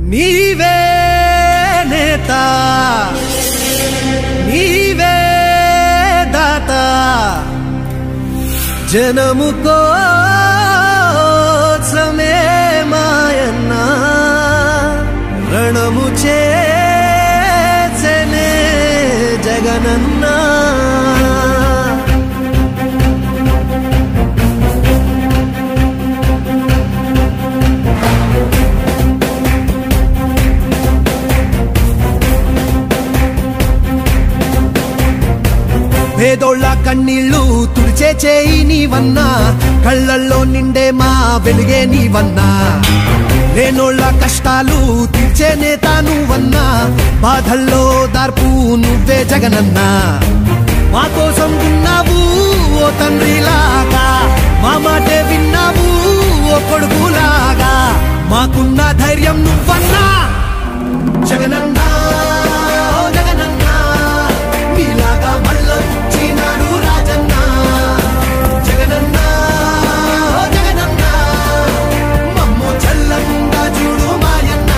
నీవే నేత నీవే దాత జనము కోసమే మాయన్న రణము చేసనే జగనన్నా పేదోళ్ళ కన్నీళ్ళు తుడిచే చేయి నీవన్నా కళ్ళల్లో నిండే మా వెలుగే నీవన్నా లేనోళ్ళ కష్టాలు తీర్చే నేత నువ్వన్నా బాధల్లో దార్పు నువ్వే జగనన్నా మా కోసం ఉన్నావు ఓ తండ్రిలాగా మా మాటే విన్నావు ఓ కొడుకులాగా మాకున్న ధైర్యం నువ్వన్నా జగనన్నా ఓ జగనన్నా నీలాగా మళ్ళొచ్చినాడు రాజన్న జగనన్నా ఓ జగనన్నా మమ్ము చల్లంగా చూడు మాయన్న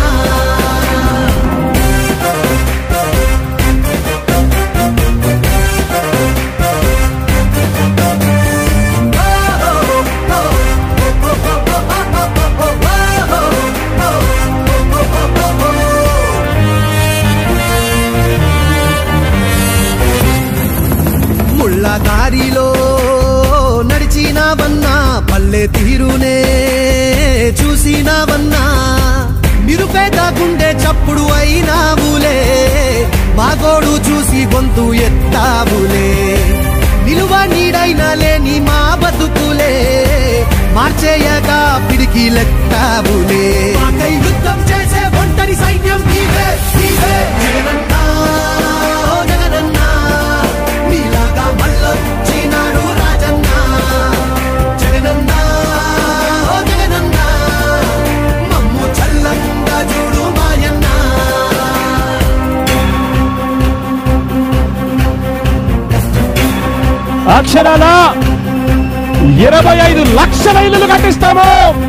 ముళ్ళ దారిలో నడిచినావన్నా పల్లె తీరునే చూసినావన్నా నిరుపేద గుండె చప్పుడు అయినావులే మాగోడు చూసి గొంతు ఎత్తావులే నిలువ నీడైన లేని మా బతుకులే మార్చేయగా పిడికి లెక్కావులే మాకై యుద్ధం చేసే ఒంటరి సైన్యం నీవే నీవే జగనన్నా ఓ జగనన్నా నీలాగా మళ్ళొచ్చినాడు రాజన్న జగనన్నా ఓ జగనన్నా మమ్ము చల్లంగా చూడు మాయన్న అక్షరాల ఇరవై ఐదు లక్షల ఇల్లులు కట్టిస్తాము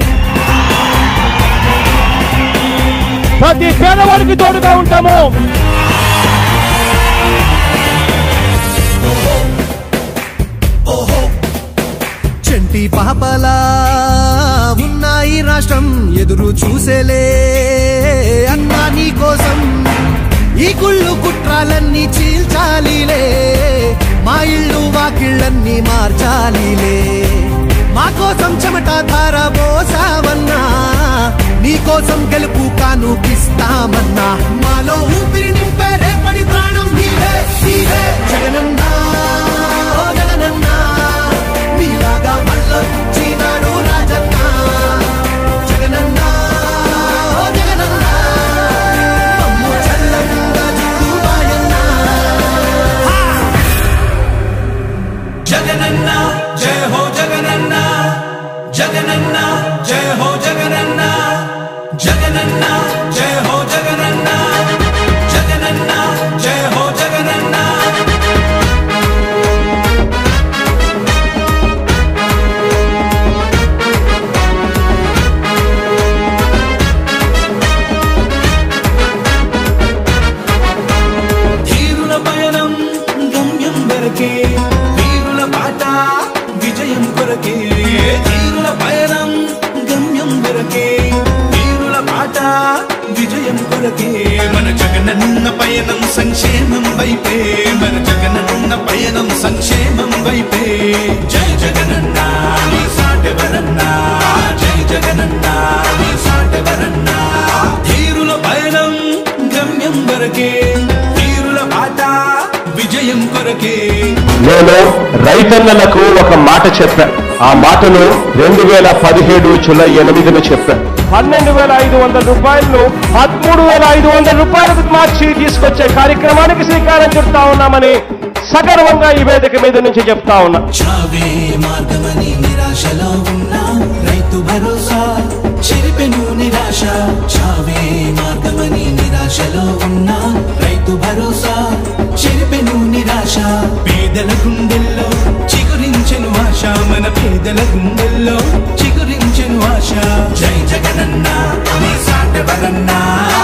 ప్రతి పేదవాడికి తోడుగా ఉంటాము చంటి పాపలా ఉన్నాయి రాష్ట్రం ఎదురు చూసేలే అన్నా నీ కోసం ఈ కుళ్ళు కుట్రాలన్నీ చీల్చాలిలే మా ఇళ్ళు వాకిళ్ళన్నీ మార్చాలిలే మా కోసం చెమట ధార పోసావన్నా నీ కోసం గెలుపు కానుకిస్తామన్నా మాలో ఊపిరి నింపే రేపటి ప్రాణం నీవే నీవే జగనన్నా ఓ జగనన్నా నీలాగా మళ్ళొచ్చినాడు రాజన్న జగనన్నా ఓ జగనన్నా మమ్ము చల్లంగా చూడు మాయన్న జగనన్న జయ హో జగనన్న జగనన్న జయ హో జగనన్న జగనన్న జయ హో జగనన్న జగనన్న జయ హో జగనన్న ధీరుల పయనం గమ్యం వరకే వీరుల పాట విజయం కొరకే ధీరుల పయనం గమ్యం వరకే వీరుల పాట విజయం కొరకే మన జగనన్న పయనం సంక్షేమం వైపే మన జగనన్న పయనం సంక్షేమం వైపే జై జగనన్న నీ సాటెవరన్నా జై జగనన్న నీ సాటెవరన్నా ధీరుల పయనం గమ్యం వరకే వీరుల బాట విజయం కొరకే నేను రైతన్నలకు ఒక మాట చెప్పా ఆ మాటను రెండు వేల పదిహేడు జూలై ఎనిమిదిన చెప్పా పన్నెండు వేల ఐదు వందల రూపాయలను పదమూడు వేల ఐదు వందల రూపాయలకు మార్చి తీసుకొచ్చే కార్యక్రమానికి శ్రీకారం చుడతా ఉన్నామని సగర్వంగా ఈ వేదిక మీద నుంచి చెప్తా ఉన్నా చావే మార్గమని నిరాశలో ఉన్నా రైతు భరోసా చెరిపెను నిరాశ చావే మార్గమని నిరాశలో ఉన్నా రైతు భరోసా చెరిపెను నిరాశ పేదల గుండెల్లో చిగురించెను ఆశ మన పేదల గుండెల్లో చిగురించెను ఆశ జై జగనన్న నీ సాటెవరన్నా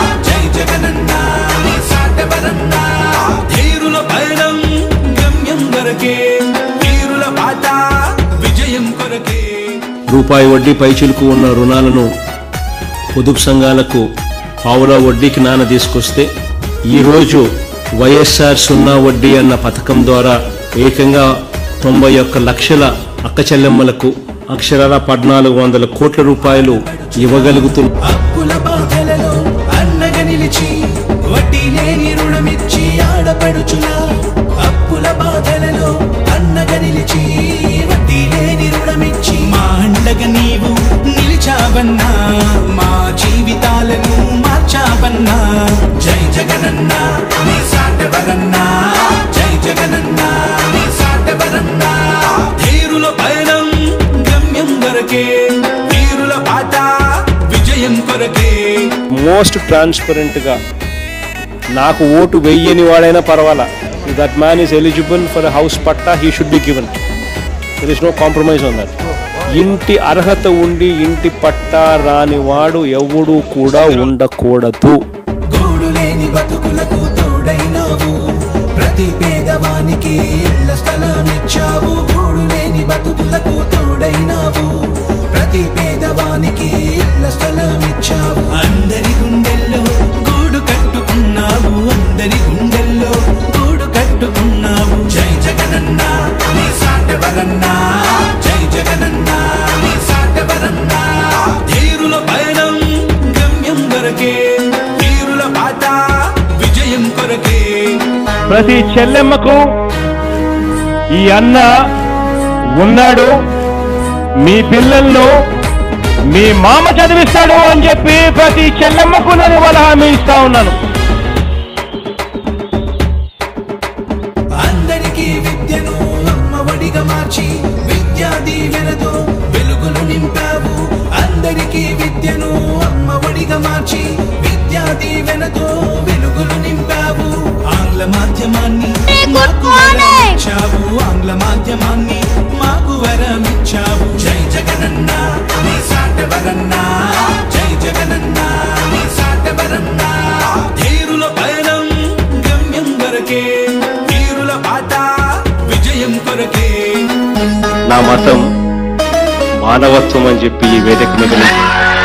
రూపాయి వడ్డీ పైచిలుకు ఉన్న రుణాలను పొదుపు సంఘాలకు పావుల వడ్డీకి నాన్న తీసుకొస్తే ఈరోజు వైఎస్ఆర్ సున్నా వడ్డీ అన్న పథకం ద్వారా ఏకంగా తొంభై ఒక్క లక్షల అక్క చెల్లెమ్మలకు అక్షరాల పద్నాలుగు వందల కోట్ల రూపాయలు ఇవ్వగలుగుతున్నారు అప్పుల బాధలలో అన్నగా నిలిచి వడ్డీ లేని రుణమిచ్చి ఆడపడుచులా అప్పుల బాధలలో అన్నగా నిలిచి వడ్డీ లేని రుణమిచ్చి మా అండగా నీవు నిలిచావన్నా మా జీవితాలను మార్చావన్నా జై జగనన్న నీ సాటవరన్నా జై జగనన్న నీ సాటవరన్నా ధీరుల పయనం గమ్యం వరకే వీరుల పాట విజయం కొరకే మోస్ట్ ట్రాన్స్పరెంట్గా నాకు ఓటు వెయ్యని వాడైనా పర్వాలా that man is eligible for house patta he should be given there is no compromise on that ఇంటి అర్హత ఉండి ఇంటి పట్టా రాని వాడు ఎవడు కూడా ఉండకూడదు గోడు లేని బతుకులకు తోడైనావు ప్రతి పేదవానికి ఇళ్ల స్థలమిచ్చావు గోడు లేని బతుకులకు తోడైనావు ప్రతి పేదవానికి ఇళ్ల స్థలమిచ్చావు అందరి గుండెల్లో గూడు కట్టుకున్నావు అందరి గుండెల్లో గూడు కట్టుకున్నావు జై జగనన్న నీ సాటవరన్నా జై జగనన్న నీ సాటవరన్నా ధీరుల పయనం గమ్యం వరకే వీరుల బాట విజయం కొరకే ప్రతి చెల్లెమ్మకు ఈ అన్న ఉన్నాడు మీ పిల్లలను మీ మామ చదివిస్తాడు అని చెప్పి ప్రతి చెల్లెమ్మకు నేను వాళ్ళ హామీ ఇస్తా ఉన్నాను అందరికీ విద్యను అమ్మఒడిగా మార్చి విద్యా దీవెనతో వెలుగులు నింపావు అందరికీ విద్యను అమ్మఒడిగా మార్చి విద్యా దీవెనతో వెలుగులు నింపావు ఆంగ్ల మాధ్యమాన్ని మాకు వరమిచ్చావు ఆంగ్ల మాధ్యమాన్ని మాకు వరమిచ్చావు జై జగనన్న నీ సాటవరన్నా జై జగనన్న నీ సాటవరన్నా ధీరుల పయనం గమ్యం వరకే వీరుల బాట విజయం కొరకే నా మతం మానవత్వం అని చెప్పి ఈ వేదిక మీద నుంచి.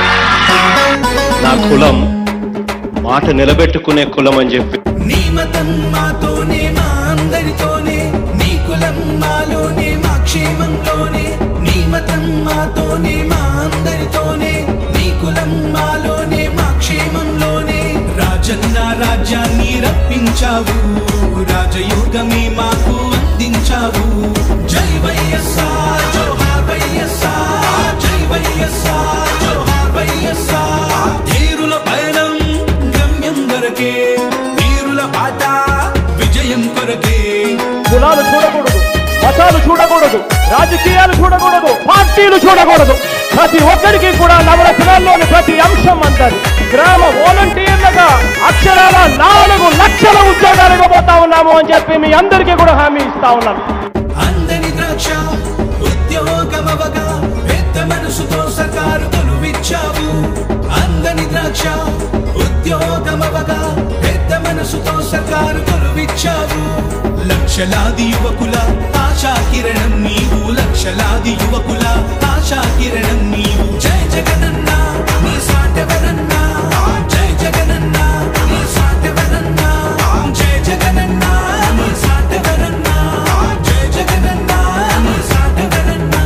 నా కులం మాట నిలబెట్టుకునే కులం అని చెప్పి నీ మతం మాతోనే మా అందరితోనే నీ కులం మాలోనే మా క్షేమంలోనే నీ మతం మాతోనే మా అందరితోనే నీ కులం మాలోనే మా క్షేమంలోనే రాజన్న రాజ్యాన్ని రప్పించావు రాజయోగమే మాకు అందించావు జై వైఎస్ఆర్ జోహార్ వైఎస్ఆర్ జై వైఎస్ఆర్ జోహార్ వైఎస్ఆర్ ధీరుల పయనం గమ్యం వరకే వీరుల బాట విజయం కొరకే కులాలు చూడకూడదు మతాలు చూడకూడదు రాజకీయాలు చూడకూడదు పార్టీలు చూడకూడదు ప్రతి ఒక్కరికి కూడా నవరత్నాల్లోని ప్రతి అంశం అంటారు గ్రామ వాలంటీర్లుగా అక్షరాల నాలుగు లక్షల ఉద్యోగాలు ఇవ్వబోతా ఉన్నాము అని చెప్పి మీ అందరికీ కూడా హామీ ఇస్తా ఉన్నాను అందని ద్రాక్ష ఉద్యోగమవగా పెద్ద మనసుతో సర్కారు కొలువిచ్చావు అందని ద్రాక్ష ఉద్యోగమవగా పెద్ద మనసుతో సర్కారు కొలువిచ్చావు లక్షలాది యువకుల ఆశా కిరణం నీవు లక్షలాది యువకుల ఆశా కిరణం నీవు జై జగనన్న నీ సాటవరన్నా జై జగనన్న నీ సాటవరన్నా జై జగనన్న నీ సాటవరన్నా జై జగనన్న నీ సాటవరన్నా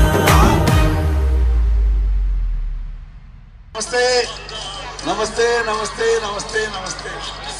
నమస్తే నమస్తే నమస్తే నమస్తే నమస్తే